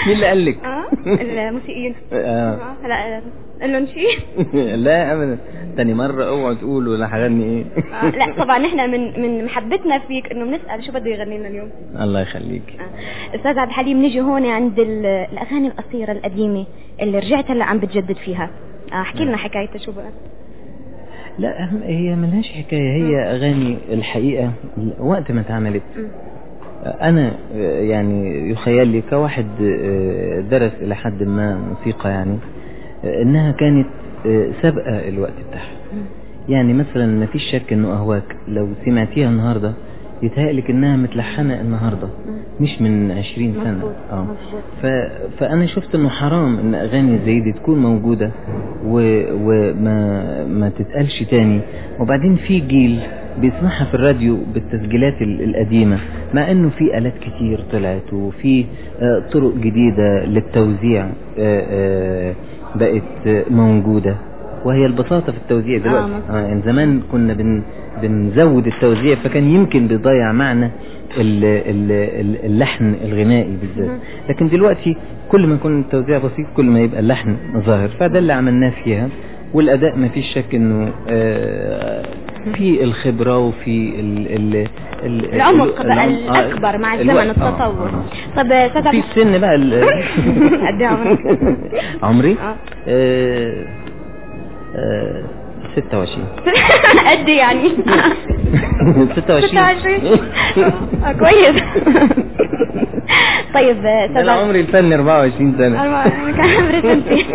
مين اللي قال لك اه الموسيقيين آه. آه، لا قال لهم شيء لا ابدا تاني مرة اوعوا تقولوا انا هغني ايه آه، لا طبعا احنا من من محبتنا فيك انه بنسال شو بده يغني لنا اليوم الله يخليك آه. استاذ عبد الحليم نيجي هون عند ال- الاغاني القصيره القديمه اللي رجعت هلا عم بتجدد فيها آه، احكي لنا حكايتها شو بقى لا أهم- هي ملهاش حكاية هي اغاني الحقيقة وقت ما اتعملت مم. انا آه، يعني يخيل لي كواحد آه، درس الى حد ما موسيقى يعني آه، انها كانت آه، سابقة الوقت بتاعها يعني مثلا ما فيش شك انه اهواك لو سمعتيها النهاردة يتهيألك انها متلحنة النهاردة مش من عشرين سنة مظبوط، اه مظبوط. ف... فانا شفت انه حرام ان اغاني زي دي تكون موجودة و... وما ما تتقالش تاني وبعدين في جيل بيسمعها في الراديو بالتسجيلات ال- القديمة مع انه في الات كتير طلعت وفي آه، طرق جديدة للتوزيع آه، آه، بقت آه، موجودة وهي البساطة في التوزيع دلوقتي مظبوط. آه يعني زمان كنا بن بنزود التوزيع فكان يمكن بيضيع معنى ال- ال- ال- اللحن الغنائي بالذات مهم. لكن دلوقتي كل ما يكون التوزيع بسيط كل ما يبقى اللحن ظاهر فده اللي عملناه فيها والاداء ما فيش شك انه آه، في الخبرة وفي ال ال ال العمق ال- بقى العمق- آه، الاكبر مع الزمن الوقت. آه، التطور آه. طب استاذ في عبد السن بقى ال- قد إيه عمرك؟ عمري آه. آه، آه، 26 قد إيه يعني 26 26 آه، كويس طيب ده استاذ انا عبد- عمري الفني 24 سنة أنا كان عمري سنتين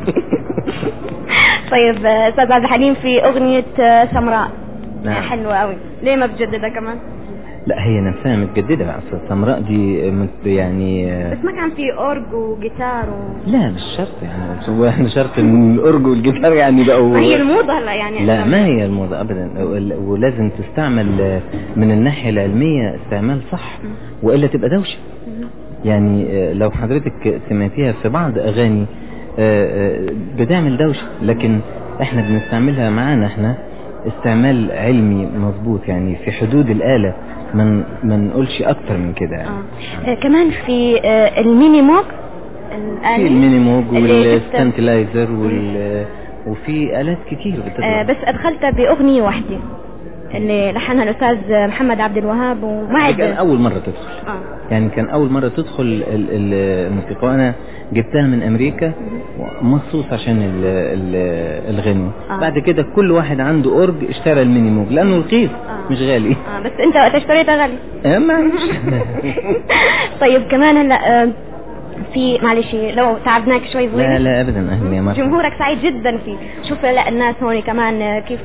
طيب استاذ عبد الحليم في اغنية سمراء نعم. حلوة قوي ليه ما بتجددها كمان لا هي نفسها متجددة اصل سمراء دي مت- يعني آه، بس ما كان في اورج وجيتار و... لا مش شرط يعني هو احنا شرط ان الاورج والجيتار يعني بقوا ما هي الموضة هلا يعني لا ما هي الموضة ابدا وال- ولازم تستعمل آه، من الناحية العلمية استعمال صح والا تبقى دوشة يعني آه، لو حضرتك سمعتيها في بعض اغاني آه، آه، بتعمل دوشة لكن احنا بنستعملها معانا احنا استعمال علمي مظبوط يعني في حدود الآلة ما ما نقولش اكتر من كده يعني آه. آه. كمان في آه الميني موك في الآلي المينيموج اللي بت- والستانتلايزر وال وفي آلات كتير بتطلع آه بس ادخلتها باغنية واحدة اللي لحنها الاستاذ محمد عبد الوهاب وما دي كان عد أول مرة تدخل اه يعني كان أول مرة تدخل ال- ال- الموسيقى وأنا جبتها من أمريكا مخصوص عشان ال- ال- الغنوة آه. بعد كده كل واحد عنده أورج اشترى المينيموج لأنه رخيص آه. مش غالي اه بس انت وقت اشتريتها غالي آه، معلش طيب كمان هلا آه، في معلش لو تعبناك شوي لا صغير لا أبدا أهلا يا مرحبا جمهورك سعيد جدا فيك شوف لا الناس هون كمان آه، كيف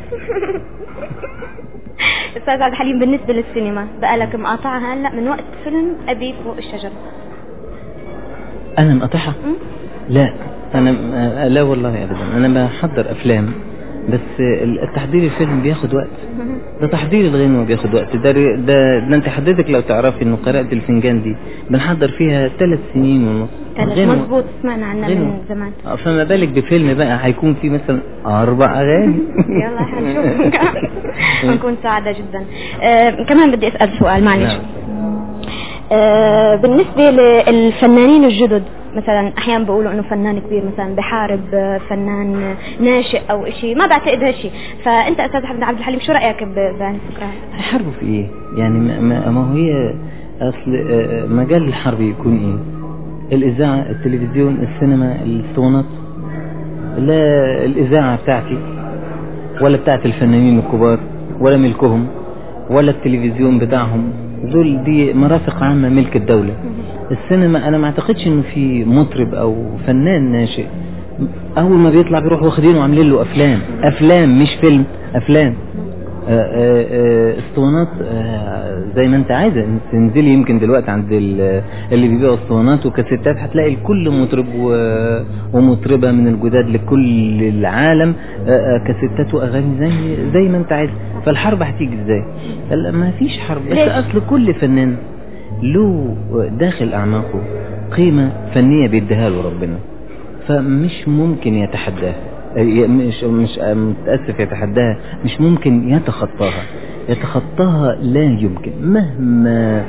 استاذ عبد الحليم بالنسبه للسينما بقالك مقاطعها هلا من وقت فيلم ابي فوق الشجره أنا مقطعها م? لا انا آه، لا والله ابدا انا بحضر افلام بس آه، التحضير الفيلم بياخد وقت ده تحضير الغنوة بياخد وقت ده ده, ده انت حضرتك لو تعرفي انه قراءة الفنجان دي بنحضر فيها ثلاث سنين ونص ثلاث غنوة. مظبوط سمعنا عنها غنوة. من زمان آه، فما بالك بفيلم بقى هيكون فيه مثلا اربع اغاني يلا حنشوف هنكون سعداء جدا آه كمان بدي اسال سؤال معلش نعم. آه بالنسبه للفنانين الجدد مثلا احيانا بيقولوا انه فنان كبير مثلا بحارب آه، فنان ناشئ او شيء ما بعتقد هالشيء فانت استاذ احمد عبد الحليم شو رايك ب- بهالفكره هيحاربوا في ايه يعني ما, ما, ما هو هي اصل آه، مجال الحرب يكون ايه الاذاعه التلفزيون السينما الاسطوانات لا الاذاعه بتاعتي ولا بتاعت الفنانين الكبار ولا ملكهم ولا التلفزيون بتاعهم دول دي مرافق عامة ملك الدولة السينما انا ما اعتقدش انه في مطرب او فنان ناشئ اول ما بيطلع بيروح واخدينه وعاملين له افلام افلام مش فيلم افلام آه، آه، آه، اسطوانات آه، زي ما انت عايزه انت تنزلي يمكن دلوقتي عند ال- اللي بيبيعوا اسطوانات وكاسيتات هتلاقي الكل مطرب و- ومطربه من الجداد لكل العالم آه، آه، كاسيتات واغاني زي زي ما انت عايز فالحرب هتيجي ازاي؟ لا ما فيش حرب بس ليه؟ اصل كل فنان له داخل اعماقه قيمه فنيه بيديها له ربنا فمش ممكن يتحداها ي- مش مش متأسف يتحداها مش ممكن يتخطاها يتخطاها لا يمكن مهما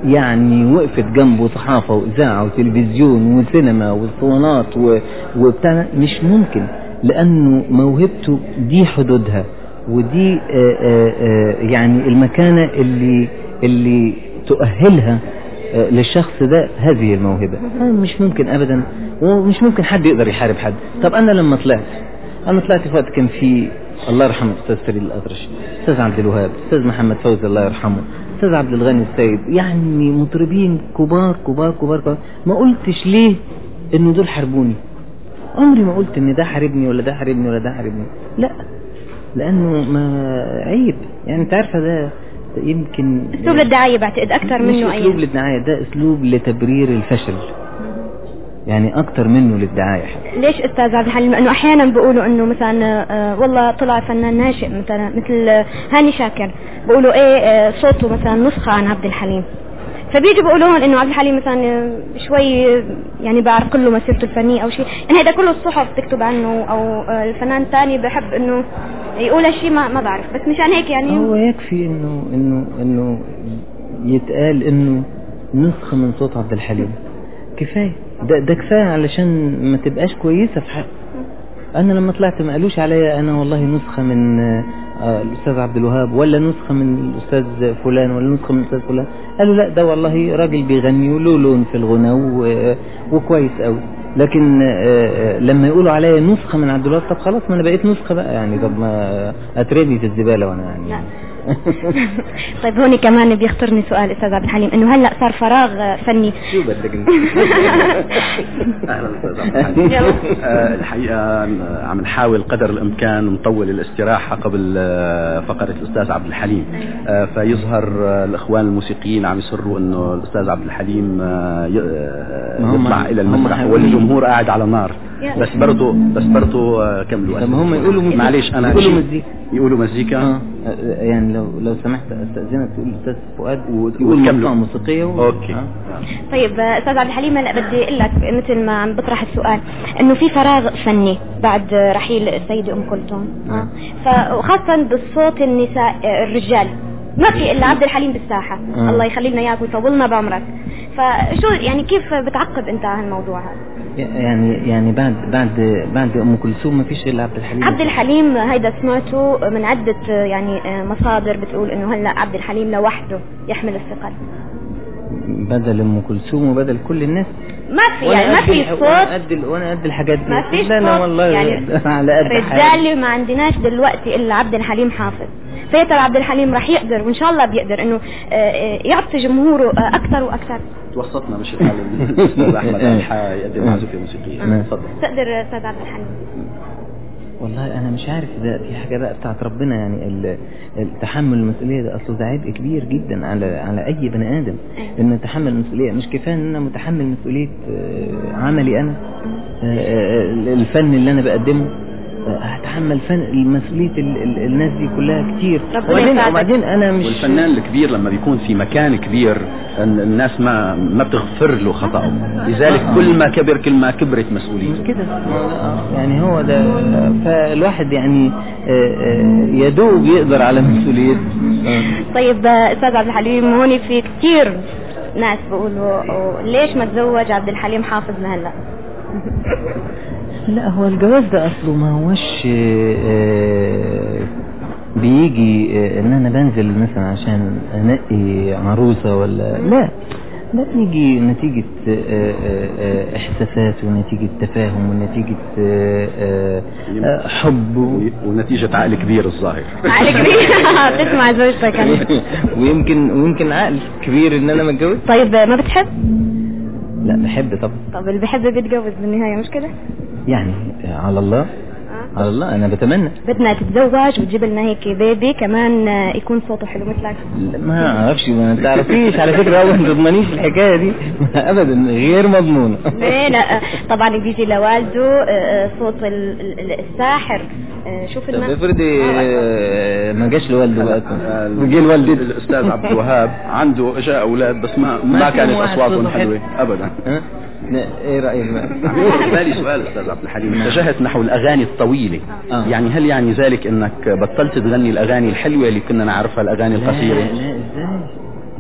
يعني وقفت جنبه صحافة وإذاعة وتلفزيون وسينما واسطوانات و- وبتاع مش ممكن لأنه موهبته دي حدودها ودي آه، آه، آه، يعني المكانة اللي اللي تؤهلها آه، للشخص ده هذه الموهبة آه، مش ممكن أبدا ومش ممكن حد يقدر يحارب حد طب أنا لما طلعت أنا طلعت في وقت كان في الله يرحمه أستاذ فريد الأطرش أستاذ عبد الوهاب أستاذ محمد فوزي الله يرحمه أستاذ عبد الغني السيد يعني مطربين كبار كبار كبار, كبار. ما قلتش ليه إنه دول حاربوني عمري ما قلت إن ده حاربني ولا ده حاربني ولا ده حاربني لا لأنه ما عيب يعني أنت عارفة ده ده يمكن اسلوب للدعاية بعتقد اكثر مش منه اسلوب اي للدعاية ده اسلوب لتبرير الفشل يعني اكتر منه للدعاية حتى ليش استاذ عبد الحليم لانه احيانا بيقولوا انه مثلا آه، والله طلع فنان ناشئ مثلا مثل آه، هاني شاكر بيقولوا ايه آه، صوته مثلا نسخه عن عبد الحليم فبيجوا بيقولوا لهم انه عبد الحليم مثلا آه، شوي آه، يعني بعرق له مسيرته الفنيه او شيء يعني هذا كله الصحف تكتب عنه او آه، الفنان الثاني بحب انه يقول هالشيء ما ما بعرف بس مشان هيك يعني هو يكفي انه انه انه يتقال انه نسخة من صوت عبد الحليم كفاية ده ده كفاية علشان ما تبقاش كويسة في حق انا لما طلعت ما قالوش عليا انا والله نسخة من آه، الاستاذ عبد الوهاب ولا نسخة من الاستاذ فلان ولا نسخة من الاستاذ فلان قالوا لا ده والله راجل بيغني وله لون في الغنى و- وكويس قوي لكن آه، آه، لما يقولوا عليا نسخة من عبد الوهاب طب خلاص ما انا بقيت نسخة بقى يعني طب ما اترمي في الزبالة وانا يعني لا. طيب هون كمان بيخطرني سؤال استاذ عبد الحليم انه هلا صار فراغ آه، فني شو بدك انت اهلا استاذ عبد الحليم آه، الحقيقه آه، عم نحاول قدر الامكان نطول الاستراحه قبل آه، فقره الاستاذ عبد الحليم آه، فيظهر آه، الاخوان الموسيقيين عم يصروا انه الاستاذ عبد الحليم آه، ي- آه، هم- يطلع الى هم المسرح حابين. والجمهور قاعد على نار يا. بس برضه بس برضه آه، كملوا طب هم يقولوا مزيكا. معلش انا يقولوا شيء- مزيكا. يقولوا مزيكا اه يعني لو لو سمحت استاذنك تقول الاستاذ فؤاد و- يقول وتكملوا. مقطوعة موسيقية و... اوكي آه. طيب آه، استاذ عبد الحليم هلا بدي اقول لك مثل ما عم بطرح السؤال انه في فراغ فني بعد آه، رحيل السيده ام كلثوم نعم. ف- وخاصه بالصوت النساء آه، الرجال ما في الا عبد الحليم بالساحه آه. الله يخلي لنا اياك ويطولنا بعمرك فشو يعني كيف بتعقب انت على الموضوع هذا يعني يعني بعد بعد بعد ام كلثوم ما فيش الا عبد الحليم عبد الحليم هيدا سمعته من عدة آه، يعني آه، مصادر بتقول انه هلا عبد الحليم لوحده يحمل الثقل بدل ام كلثوم وبدل كل الناس ما في يعني ما في وانا صوت قد ال- وانا قد الحاجات دي ما فيش لا لا صوت والله يعني على قد حالي رجال ما عندناش دلوقتي الا عبد الحليم حافظ فيا ترى عبد الحليم رح يقدر وان شاء الله بيقدر انه آه، آه، يعطي جمهوره آه، اكثر واكثر توسطنا مش الحال الاستاذ احمد الحا يقدم عزوفه موسيقيه نعم. تفضل تقدر استاذ عبد الحليم والله انا مش عارف ده في حاجه بقى بتاعت ربنا يعني ال- التحمل المسؤوليه ده اصله ده عبء كبير جدا على على اي بني ادم أيوة. انه يتحمل المسؤوليه مش كفايه ان انا متحمل مسؤوليه آه، عملي انا آه، آه، الفن اللي انا بقدمه آه، هتحمل فن مسؤوليه ال- ال- الناس دي كلها كتير ربنا وبعدين يساعدك. وبعدين انا مش والفنان الكبير لما بيكون في مكان كبير ال- الناس ما ما بتغفر له خطأه لذلك كل ما كبر كل ما كبرت مسؤوليته كده آه، يعني هو ده فالواحد يعني آه، آه، يدوب يقدر على مسؤوليته آه. طيب آه، استاذ عبد الحليم هون في كثير ناس بيقولوا أو ليش ما تزوج عبد الحليم حافظ لهلا لا هو الجواز ده اصله ما هوش آه، آه، بيجي آه، ان انا بنزل مثلا عشان انقي عروسة ولا لا ده بيجي نتيجة آه، آه، آه، احساسات ونتيجة تفاهم ونتيجة آه، آه، آه، حب و- و- ونتيجة عقل كبير الظاهر على كبير تسمع زوجتك أنت. ويمكن ويمكن عقل كبير ان انا متجوز طيب آه، ما بتحب لا بحب طبعا طب اللي بحب بيتجوز بالنهايه مش كده يعني على الله على الله انا بتمنى بدنا تتزوج وتجيب لنا هيك بيبي كمان آه، يكون صوته حلو مثلك لا، ما اعرفش ما تعرفيش على فكره اول ما تضمنيش الحكايه دي ابدا غير مضمونه ليه لا آه، طبعا بيجي لوالده آه، آه، صوت ال- ال- الساحر آه، شوف طب الم- افرضي آه، ما جاش لوالده بقى ال- وجي لوالدته الاستاذ عبد الوهاب عنده اجا اولاد بس ما ما ما في كانت واحد اصواتهم صوته حلو. حلوه ابدا ها؟ لا، ايه رايك بقى بالي سؤال استاذ عبد الحليم نعم. اتجهت نحو الاغاني الطويله آه. يعني هل يعني ذلك انك بطلت تغني الاغاني الحلوه اللي كنا نعرفها الاغاني لا القصيره لا ازاي لا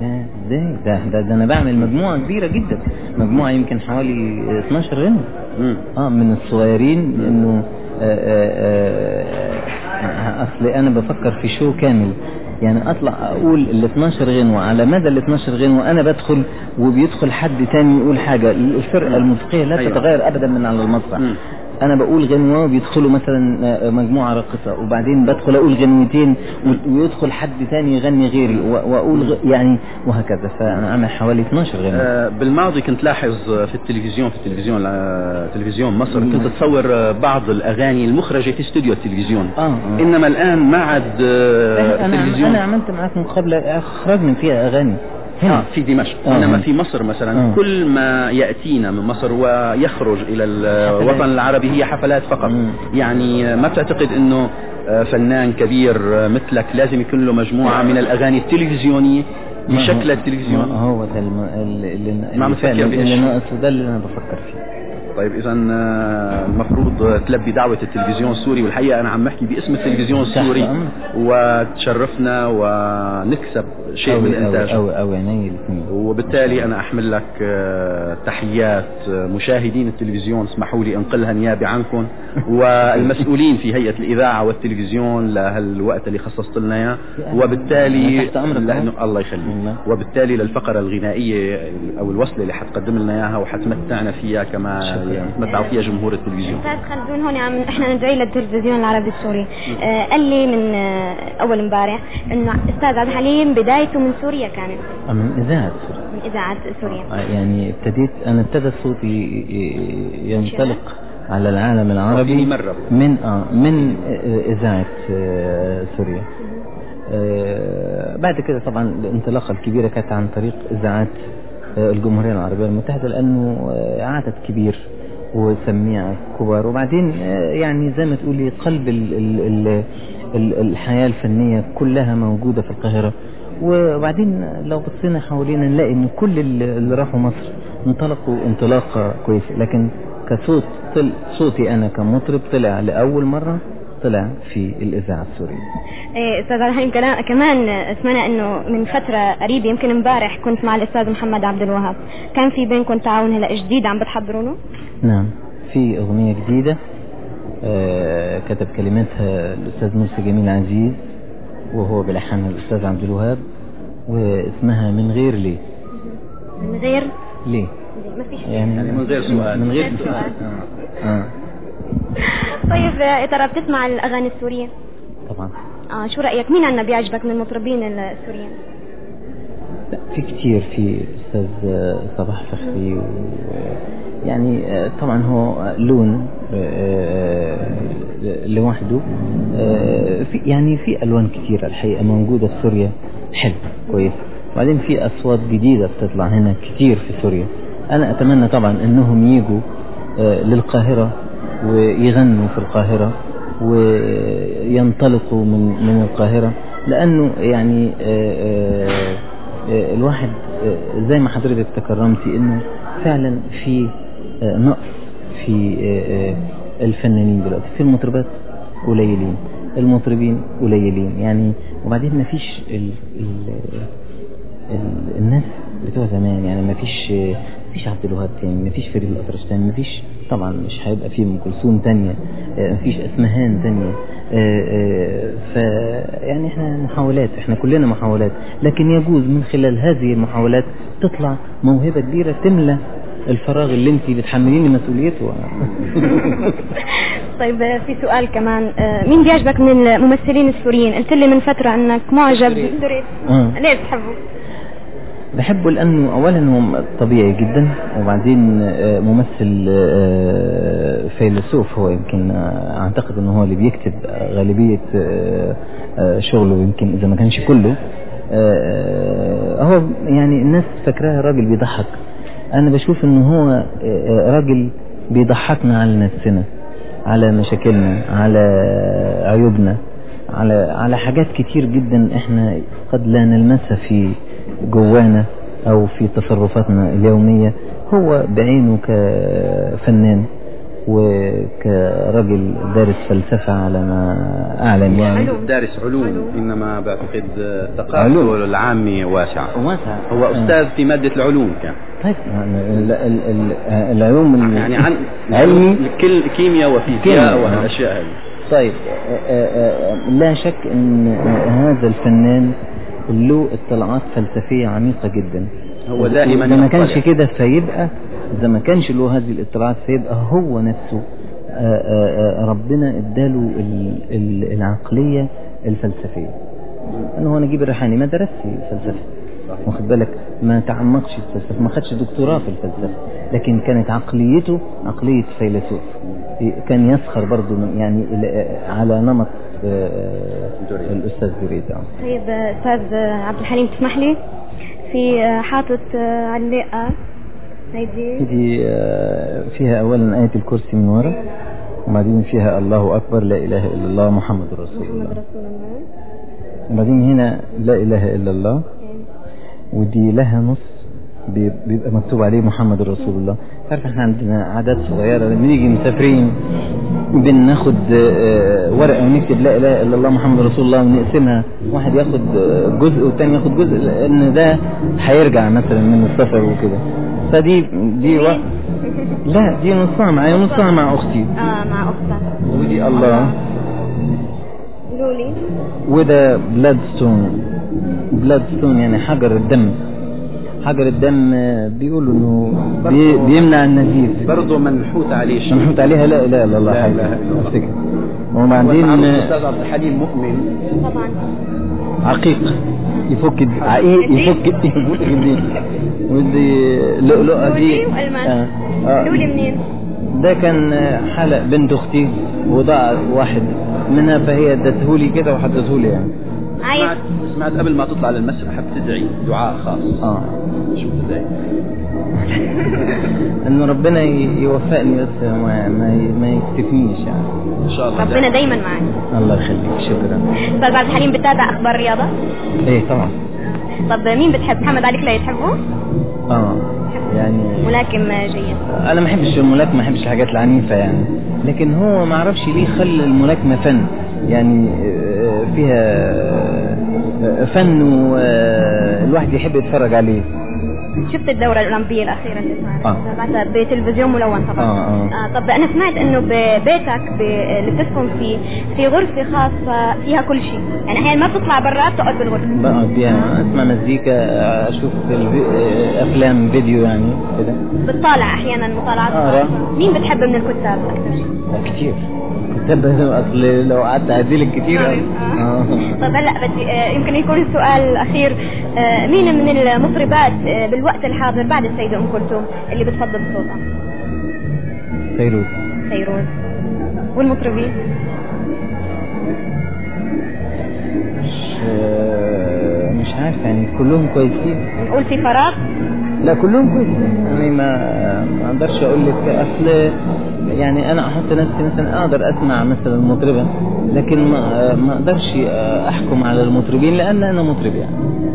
ازاي ده, ده ده انا بعمل مجموعة كبيرة جدا مجموعة يمكن حوالي 12 غنوة مم. اه من الصغيرين لانه آه، آه، آه، اصل انا بفكر في شو كامل يعني اطلع اقول ال 12 غنوة على مدى ال 12 غنوة انا بدخل وبيدخل حد تاني يقول حاجة الفرقة الموسيقية لا أيوة. تتغير ابدا من على المسرح مم. انا بقول غنوة وبيدخلوا مثلا آه، مجموعة راقصة وبعدين بدخل اقول غنوتين و- ويدخل حد تاني يغني غيري و- واقول غ- يعني وهكذا فانا عامل حوالي 12 غنوة آه، بالماضي كنت لاحظ في التلفزيون في التلفزيون آه، تلفزيون مصر كنت تصور آه، بعض الاغاني المخرجه في استوديو التلفزيون آه، آه. انما الان ما عاد آه، انا التلفزيون انا عملت معاك مقابلة اخرجنا فيها اغاني هنا آه في دمشق آه. انما في مصر مثلا آه. كل ما ياتينا من مصر ويخرج الى الوطن العربي هي حفلات فقط مم. يعني ما بتعتقد انه آه، فنان كبير آه، مثلك لازم يكون له مجموعه من الاغاني التلفزيونيه ما هو- بشكل ما التلفزيوني هو ده الم... اللي, اللي, ما عم اللي فعلا تفكر بهالشيء. اللي ناقص وده اللي انا بفكر فيه طيب اذا المفروض تلبي دعوه التلفزيون السوري والحقيقه انا عم بحكي باسم التلفزيون تحت السوري أمرك. وتشرفنا ونكسب شيء من أوي انتاجه أوي أوي عيني الاثنين وبالتالي انا احمل لك آه، تحيات آه، مشاهدين التلفزيون اسمحوا لي انقلها نيابه عنكم والمسؤولين في هيئه الاذاعه والتلفزيون لهالوقت اللي خصصت لنا اياه وبالتالي أنا تحت أمرك. لأنه الله يخليك والله. وبالتالي للفقره الغنائيه او الوصله اللي حتقدم لنا اياها وحتمتعنا فيها كما شكراً. يتمتعوا فيها جمهور التلفزيون استاذ خلدون هون عم احنا ندعي للتلفزيون العربي السوري آه قال لي من آه اول امبارح انه استاذ عبد الحليم بدايته من سوريا كانت من إذاعة سوريا من اذاعه سوريا آه، يعني ابتديت أنا ابتدى صوتي ي- ي- ينطلق على العالم العربي وفيه مرة. من آه من آه، إذاعة آه، سوريا آه، بعد كده طبعا الانطلاقة الكبيرة كانت عن طريق إذاعات آه، الجمهورية العربية المتحدة لأنه آه، عدد كبير وسميع كبار وبعدين آه، يعني زي ما تقولي قلب ال ال ال ال الحياة الفنية كلها موجودة في القاهرة وبعدين لو بصينا حوالينا نلاقي ان كل اللي اللي راحوا مصر انطلقوا انطلاقة كويسة لكن كصوت طل صوتي انا كمطرب طلع لأول مرة طلع في الإذاعة السورية إيه استاذ عبد الحليم كلا- كمان سمعنا انه من فتره قريبه يمكن امبارح كنت مع الاستاذ محمد عبد الوهاب كان في بينكم تعاون هلا جديد عم بتحضروا له نعم في أغنية جديدة آه، كتب كلماتها الأستاذ مرسي جميل عزيز وهو بلحنها الأستاذ عبد الوهاب واسمها من غير ليه من غير ليه ما فيش يعني, يعني من غير سؤال. من غير من غير سؤال سؤال. آه. آه. طيب يا ترى بتسمع الاغاني السوريه طبعا اه شو رايك مين عنا بيعجبك من المطربين السوريين لا في كتير في الأستاذ آه، صباح فخري و يعني آه، طبعا هو لون آه، لوحده آه، في يعني في ألوان كتير الحقيقة موجودة في سوريا حلو كويس وبعدين في أصوات جديدة بتطلع هنا كتير في سوريا أنا أتمنى طبعا أنهم يجوا آه، للقاهرة ويغنوا في القاهرة وينطلقوا من من القاهرة لأنه يعني آه، آه، آه، الواحد آه، زي ما حضرتك تكرمتي انه فعلا في آه، نقص في آه، آه، الفنانين دلوقتي في المطربات قليلين المطربين قليلين يعني وبعدين ما فيش ال ال ال الناس بتوع زمان يعني ما فيش ما فيش عبد الوهاب تاني ما فيش فريد الأطرش تاني ما فيش طبعا مش هيبقى فيه ام كلثوم تانية آه، ما فيش اسمهان تانية آه، آه، ف يعني احنا محاولات احنا كلنا محاولات لكن يجوز من خلال هذه المحاولات تطلع موهبة كبيرة تملى الفراغ اللي انت بتحمليني مسؤوليته طيب آه، في سؤال كمان آه، مين بيعجبك من الممثلين السوريين قلت لي من فتره انك معجب سوري آه. ليه بتحبه بحبه لأنه أولا هو طبيعي جدا وبعدين آه، ممثل آه، فيلسوف هو يمكن آه، أعتقد أنه هو اللي بيكتب غالبية آه، آه، شغله يمكن إذا ما كانش كله آه، هو يعني الناس فاكراه راجل بيضحك أنا بشوف أنه هو آه، آه، راجل بيضحكنا على نفسنا على مشاكلنا على عيوبنا على على حاجات كتير جدا احنا قد لا نلمسها في جوانا او في تصرفاتنا اليومية هو بعينه كفنان وكرجل دارس فلسفة على ما أعلم يعني علوم. دارس علوم إنما بعتقد ثقافته علوم. العامة واسعة واسع هو أستاذ في مادة العلوم كان طيب يعني ال- ال- ال- العلوم ال- يعني عن علمي كل كيمياء وفيزياء كيمياء. والأشياء هذه طيب آه، آه، آه، لا شك ان آه، هذا الفنان له اطلاعات فلسفية عميقة جدا هو دائما إذا ما كانش يطلع. كده فيبقى إذا ما كانش له هذه الاطلاعات فيبقى هو نفسه آه، آه، آه، ربنا اداله ال- ال- العقلية الفلسفية أنا هو نجيب الريحاني ما درسش فلسفة واخد بالك ما تعمقش في الفلسفة ما خدش دكتوراه في الفلسفة لكن كانت عقليته عقلية فيلسوف كان يسخر برضه من يعني ال- على نمط آه، دريد. الأستاذ دريد آه. طيب آه، استاذ آه، عبد الحليم تسمح لي في آه، حاطط آه، على اللقة هيدي دي آه، فيها أولا آية الكرسي من ورا وبعدين فيها الله أكبر لا إله إلا الله محمد رسول محمد الله رسول الله وبعدين هنا لا إله إلا الله ودي لها نص بي- بيبقى مكتوب عليه محمد رسول الله تعرف احنا عندنا عادات صغيرة لما نيجي مسافرين بناخد آه، ورقة ونكتب لا إله إلا الله محمد رسول الله ونقسمها واحد ياخد آه، جزء والتاني ياخد جزء لأن ده هيرجع مثلا من السفر وكده فدي دي و... لا دي نصها معايا ونصها مع أختي اه مع اختك ودي الله قولوا لي وده بلاد ستون بلاد ستون يعني حجر الدم حجر الدم آه، بيقولوا انه بي بيمنع النزيف برضه منحوت عليه شيء منحوت عليها لا اله الا الله لا حاجة. إله إلا الله. افتكر وبعدين ومعروف آه، الأستاذ عبد الحليم مؤمن طبعا عقيق يفك الد- عقيق يفك يفك الدين ودي لؤلؤة دي لولي والماس آه، آه. لولي منين؟ ده كان آه، حلق بنت اختي وضاع واحد منها فهي ادتهولي كده وحطتهولي يعني عايز سمعت سمعت قبل ما تطلع للمسرح بتدعي دعاء خاص اه شو بتدعي؟ ان ربنا ي- يوفقني بس ما ما, ي- ما يكتفنيش يعني إن شاء الله ربنا دايما معك الله يخليك شكرا استاذ عبد الحليم بتتابع اخبار الرياضه؟ ايه طبعا طب مين بتحب محمد علي كلاي تحبه؟ اه يعني ملاكم جيد انا ما بحبش الملاكمه ما بحبش الحاجات العنيفه يعني لكن هو ما اعرفش ليه خلى الملاكمه فن يعني آه، فيها آه، فن والواحد يحب يتفرج عليه شفت الدورة الأولمبية الأخيرة اللي صارت آه. بعتها بتلفزيون ملون طبعا آه، آه. آه طب أنا سمعت إنه ببيتك ب- اللي بتسكن فيه في غرفة خاصة فيها كل شيء يعني أحيانا ما بتطلع برا بتقعد بالغرفة بقعد بيها اسمع مزيكا آه، اشوف الفي- آه، افلام فيديو يعني كده بتطالع أحيانا مطالعات آه، خاصة. مين بتحب من الكتاب أكثر شيء؟ كتير كتاب اصل لو قعدت اعدلك كتير آه. اه طب هلا بدي آه، يمكن يكون السؤال الأخير آه، مين من المطربات آه، بالوقت الحاضر بعد السيدة أم كلثوم اللي بتفضل صوتها؟ فيروز فيروز والمطربين؟ مش آه، مش عارف يعني كلهم كويسين نقول في فراغ لا كلهم كويسين يعني ما ما اقدرش اقول لك اصل يعني انا احط نفسي مثلا اقدر اسمع مثلا مطربه لكن ما ما اقدرش احكم على المطربين لان انا مطرب يعني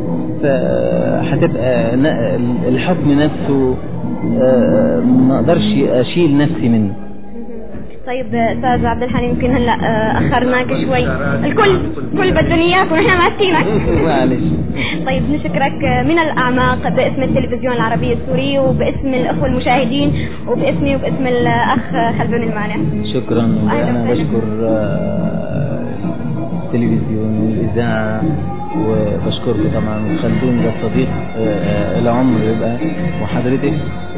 فهتبقى ن- الحكم نفسه آه، ما اقدرش اشيل نفسي منه طيب استاذ عبد الحليم يمكن هلا آه، اخرناك شوي الكل الكل بدهم اياك ونحن ماسكينك معلش طيب نشكرك من الاعماق باسم التلفزيون العربي السوري وباسم الاخوه المشاهدين وباسمي وباسم الاخ خلدون المانع شكرا أهلا وانا وسهلا. بشكر آه، التلفزيون والاذاعه وبشكركم طبعا خلدون ده صديق آه، آه، العمر يبقى وحضرتك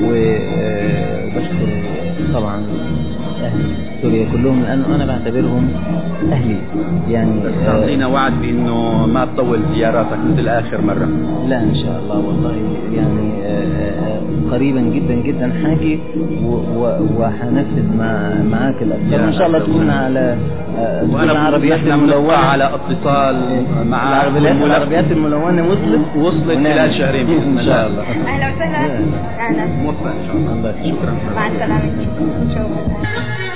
وبشكر طبعا اهل سوريا كلهم لانه انا بعتبرهم اهلي يعني بس آه، تعطينا وعد بانه ما تطول زياراتك مثل اخر مره لا ان شاء الله والله يعني آه، آه، قريبا جدا جدا حاجي و- و- وهنفذ مع معاك الافكار وان شاء الله تكون على آه، تكون وانا العربيات نحن الملونه بنقطع على اتصال مع العربيات الملف- العربيات الملونه وصلت وصلت ونعمل. خلال شهرين باذن ان شاء الله اهلا وسهلا اهلا موفق ان شاء الله الله يخليك. شكرا مع السلامه شكرا